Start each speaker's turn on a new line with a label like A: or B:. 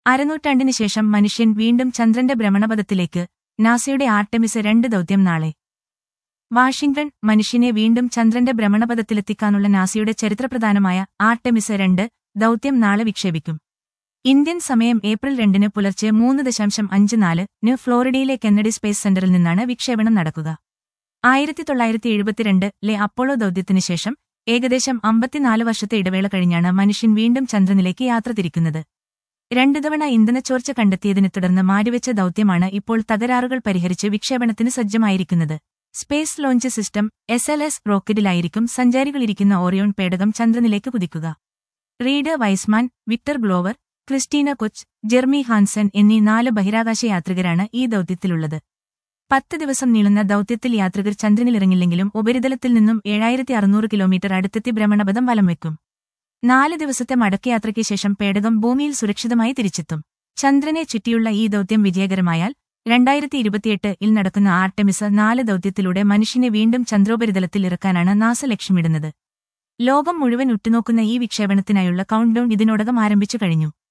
A: അരനൂറ്റാണ്ടിന് ശേഷം മനുഷ്യൻ വീണ്ടും ചന്ദ്രന്റെ ഭ്രമണപഥത്തിലേക്ക് നാസയുടെ ആർടെമിസ് രണ്ട് ദൗത്യം നാളെ വാഷിംഗ്ടൺ മനുഷ്യനെ വീണ്ടും ചന്ദ്രന്റെ ഭ്രമണപഥത്തിലെത്തിക്കാനുള്ള നാസയുടെ ചരിത്രപ്രധാനമായ ആർടെമിസ് രണ്ട് ദൗത്യം നാളെ വിക്ഷേപിക്കും ഇന്ത്യൻ സമയം ഏപ്രിൽ രണ്ടിന് പുലർച്ചെ മൂന്ന് ദശാംശം അഞ്ച് നാല് ന് ഫ്ലോറിഡയിലെ കെന്നഡി സ്പേസ് സെന്ററിൽ നിന്നാണ് വിക്ഷേപണം നടക്കുക ആയിരത്തി തൊള്ളായിരത്തി എഴുപത്തിരണ്ട് ലെ അപ്പോളോ ദൗത്യത്തിനു ശേഷം ഏകദേശം അമ്പത്തിനാല് വർഷത്തെ ഇടവേള കഴിഞ്ഞാണ് മനുഷ്യൻ വീണ്ടും ചന്ദ്രനിലേക്ക് യാത്ര തിരിക്കുന്നത് രണ്ടു തവണ ഇന്ധനച്ചോർച്ച കണ്ടെത്തിയതിനെ തുടർന്ന് മാറ്റിവെച്ച ദൗത്യമാണ് ഇപ്പോൾ തകരാറുകൾ പരിഹരിച്ച് വിക്ഷേപണത്തിന് സജ്ജമായിരിക്കുന്നത് space launch system S L S റോക്കറ്റിലായിരിക്കും സഞ്ചാരികളിരിക്കുന്ന ഓറിയോൺ പേടകം ചന്ദ്രനിലേക്ക് കുതിക്കുക Reid Wiseman Victor Glover Christina Koch Jeremy Hansen എന്നീ നാല് ബഹിരാകാശ യാത്രികരാണ് ഈ ദൗത്യത്തിലുള്ളത് പത്ത് ദിവസം നീളുന്ന ദൗത്യത്തിൽ യാത്രികർ ചന്ദ്രനിലിറങ്ങില്ലെങ്കിലും ഉപരിതലത്തിൽ നിന്നും ഏഴായിരത്തി അറുന്നൂറ് കിലോമീറ്റർ അടുത്തെത്തി ഭ്രമണപഥം വലം വെക്കും നാല് ദിവസത്തെ മടക്കയാത്രയ്ക്ക് ശേഷം പേടകം ഭൂമിയിൽ സുരക്ഷിതമായി തിരിച്ചെത്തും ചന്ദ്രനെ ചുറ്റിയുള്ള ഈ ദൗത്യം വിജയകരമായാൽ രണ്ടായിരത്തി ഇരുപത്തിയെട്ട് ഇൽ നടക്കുന്ന ആർടെമിസ് നാല് ദൗത്യത്തിലൂടെ മനുഷ്യനെ വീണ്ടും ചന്ദ്രോപരിതലത്തിൽ ഇറക്കാനാണ് നാസ ലക്ഷ്യമിടുന്നത് ലോകം മുഴുവൻ ഉറ്റുനോക്കുന്ന ഈ വിക്ഷേപണത്തിനായുള്ള കൗണ്ട്ഡൌൺ ഇതിനോടകം ആരംഭിച്ചു കഴിഞ്ഞു